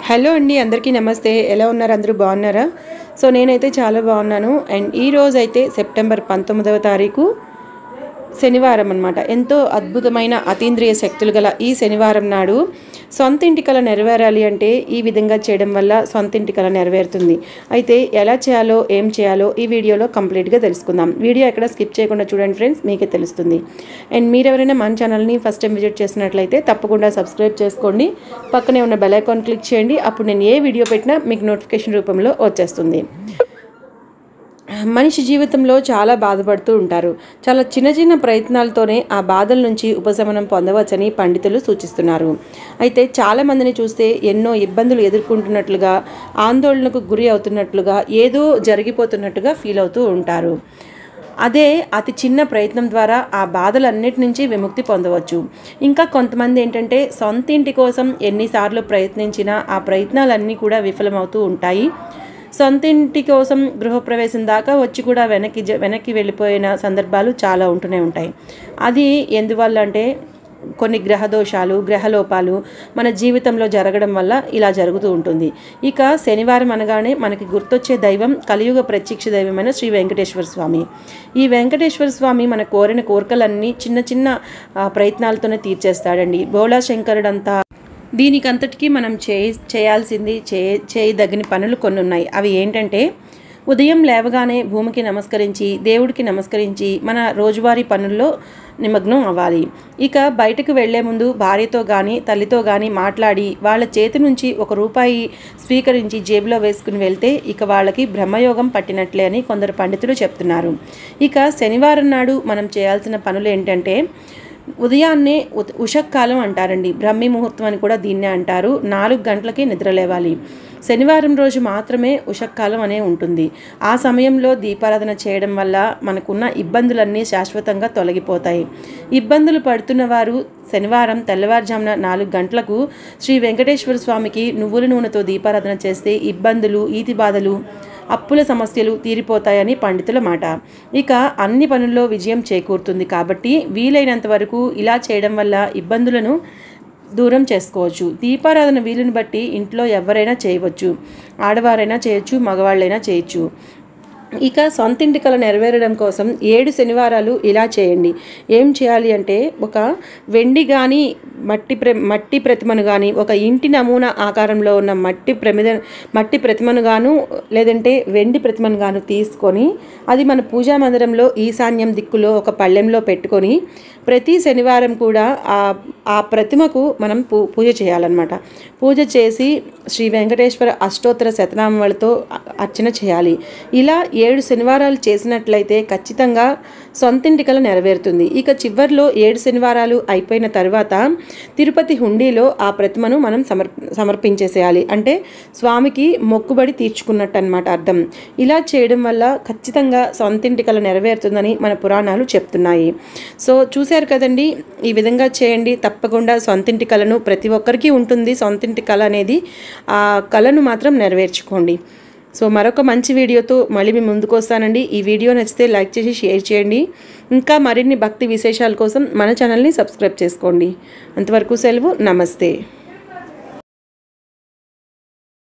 hello అండి అందరికీ నమస్తే ఎలా ఉన్నారు అందరూ బాగున్నారా సో నేనైతే చాలా బాగున్నాను అండ్ ఈ రోజు అయితే సెప్టెంబర్ పంతొమ్మిదవ తారీఖు శనివారం అన్నమాట ఎంతో అద్భుతమైన అతీంద్రియ శక్తులు గల ఈ శనివారం నాడు సొంత ఇంటి కళ నెరవేరాలి అంటే ఈ విధంగా చేయడం వల్ల సొంత ఇంటి కళ నెరవేరుతుంది అయితే ఎలా చేయాలో ఏం చేయాలో ఈ వీడియోలో కంప్లీట్గా తెలుసుకుందాం వీడియో ఎక్కడ స్కిప్ చేయకుండా చూడండి ఫ్రెండ్స్ మీకే తెలుస్తుంది అండ్ మీరు ఎవరైనా మన ఛానల్ని ఫస్ట్ టైం విజిట్ చేసినట్లయితే తప్పకుండా సబ్స్క్రైబ్ చేసుకోండి పక్కనే ఉన్న బెల్ ఐకాన్ క్లిక్ చేయండి అప్పుడు నేను ఏ వీడియో పెట్టినా మీకు నోటిఫికేషన్ రూపంలో వచ్చేస్తుంది మనిషి జీవితంలో చాలా బాధపడుతూ ఉంటారు చాలా చిన్న చిన్న ప్రయత్నాలతోనే ఆ బాధల నుంచి ఉపశమనం పొందవచ్చని పండితులు సూచిస్తున్నారు అయితే చాలామందిని చూస్తే ఎన్నో ఇబ్బందులు ఎదుర్కొంటున్నట్లుగా ఆందోళనకు గురి అవుతున్నట్లుగా ఏదో జరిగిపోతున్నట్టుగా ఫీల్ అవుతూ ఉంటారు అదే అతి చిన్న ప్రయత్నం ద్వారా ఆ బాధలన్నిటి నుంచి విముక్తి పొందవచ్చు ఇంకా కొంతమంది ఏంటంటే సొంత ఇంటి కోసం ఎన్నిసార్లు ప్రయత్నించినా ఆ ప్రయత్నాలన్నీ కూడా విఫలమవుతూ ఉంటాయి సొంత ఇంటి కోసం గృహప్రవేశం దాకా వచ్చి కూడా వెనక్కి జ- వెనక్కి వెళ్ళిపోయిన సందర్భాలు చాలా ఉంటూనే ఉంటాయి అది ఎందువల్ల అంటే కొన్ని గ్రహ దోషాలు గ్రహలోపాలు మన జీవితంలో జరగడం వల్ల ఇలా జరుగుతూ ఉంటుంది ఇక శనివారం అనగానే మనకి గుర్తొచ్చే దైవం కలియుగ ప్రత్యక్ష దైవమైన శ్రీ వెంకటేశ్వర స్వామి ఈ వెంకటేశ్వర స్వామి మన కోరిన కోరికలన్నీ చిన్న చిన్న ఆ, ప్రయత్నాలతోనే తీర్చేస్తాడండి బోళా శంకరుడంతా దీనికంతటికీ మనం చే చేయాల్సింది చే చేయదగిన పనులు కొన్ని ఉన్నాయి అవి ఏంటంటే ఉదయం లేవగానే భూమికి నమస్కరించి దేవుడికి నమస్కరించి మన రోజువారీ పనుల్లో నిమగ్నం అవ్వాలి ఇక బయటకు వెళ్లే ముందు భార్యతో కానీ తల్లితో కానీ మాట్లాడి వాళ్ళ చేతి నుంచి ఒక రూపాయి స్వీకరించి జేబులో వేసుకుని వెళ్తే ఇక వాళ్ళకి బ్రహ్మయోగం పట్టినట్లే అని కొందరు పండితులు చెప్తున్నారు ఇక శనివారం నాడు మనం చేయాల్సిన పనులు ఏంటంటే ఉదయాన్నే ఉత- ఉషక్కాలం అంటారండి బ్రహ్మి ముహూర్తం అని కూడా దీన్నే అంటారు నాలుగు గంటలకి నిద్ర లేవాలి శనివారం రోజు మాత్రమే ఉషక్కాలం అనే ఉంటుంది ఆ సమయంలో దీపారాధన చేయడం వల్ల మనకున్న ఇబ్బందులన్నీ శాశ్వతంగా తొలగిపోతాయి ఇబ్బందులు పడుతున్న వారు శనివారం తెల్లవారుజామున నాలుగు గంటలకు శ్రీ వెంకటేశ్వర స్వామికి నువ్వుల నూనెతో దీపారాధన చేస్తే ఇబ్బందులు ఈతి బాధలు అప్పుల సమస్యలు తీరిపోతాయని పండితుల మాట ఇక అన్ని పనుల్లో విజయం చేకూరుతుంది కాబట్టి వీలైనంత వరకు ఇలా చేయడం వల్ల ఇబ్బందులను దూరం చేసుకోవచ్చు దీపారాధన వీలుని బట్టి ఇంట్లో ఎవరైనా చేయవచ్చు ఆడవారైనా చేయొచ్చు మగవాళ్ళైనా చేయొచ్చు ఇక సొంత ఇంటి కల నెరవేరడం కోసం ఏడు శనివారాలు ఇలా చేయండి ఏం చేయాలి అంటే ఒక వెండి కానీ మట్టి ప్ర మట్టి ప్రతిమను కానీ ఒక ఇంటి నమూనా ఆకారంలో ఉన్న మట్టి ప్రమిద మట్టి ప్రతిమను గాను లేదంటే వెండి ప్రతిమను గాను తీసుకొని అది మన పూజా మందిరంలో ఈశాన్యం దిక్కులో ఒక పళ్ళెంలో పెట్టుకొని ప్రతి శనివారం కూడా ఆ ఆ ప్రతిమకు మనం పూ పూజ చేయాలన్నమాట పూజ చేసి శ్రీ వెంకటేశ్వర అష్టోత్తర శతనామాలతో అ- అర్చన చేయాలి ఇలా ఏడు శనివారాలు చేసినట్లయితే ఖచ్చితంగా సొంతింటి కల నెరవేరుతుంది ఇక చివరిలో ఏడు శనివారాలు అయిపోయిన తర్వాత తిరుపతి హుండీలో ఆ ప్రతిమను మనం సమర్ సమర్పించేసేయాలి అంటే స్వామికి మొక్కుబడి తీర్చుకున్నట్టు అనమాట అర్థం ఇలా చేయడం వల్ల ఖచ్చితంగా సొంతింటి కల నెరవేరుతుందని మన పురాణాలు చెప్తున్నాయి సో చూశారు కదండి ఈ విధంగా చేయండి తప్పకుండా సొంతింటి కళను ప్రతి ఒక్కరికి ఉంటుంది సొంతింటి కళ అనేది ఆ కళను మాత్రం నెరవేర్చుకోండి సో మరొక మంచి వీడియోతో మళ్ళీ మీ ముందుకు వస్తానండి ఈ వీడియో నచ్చితే లైక్ చేసి షేర్ చేయండి ఇంకా మరిన్ని భక్తి విశేషాల కోసం మన ఛానల్ని సబ్స్క్రైబ్ చేసుకోండి అంతవరకు సెలవు నమస్తే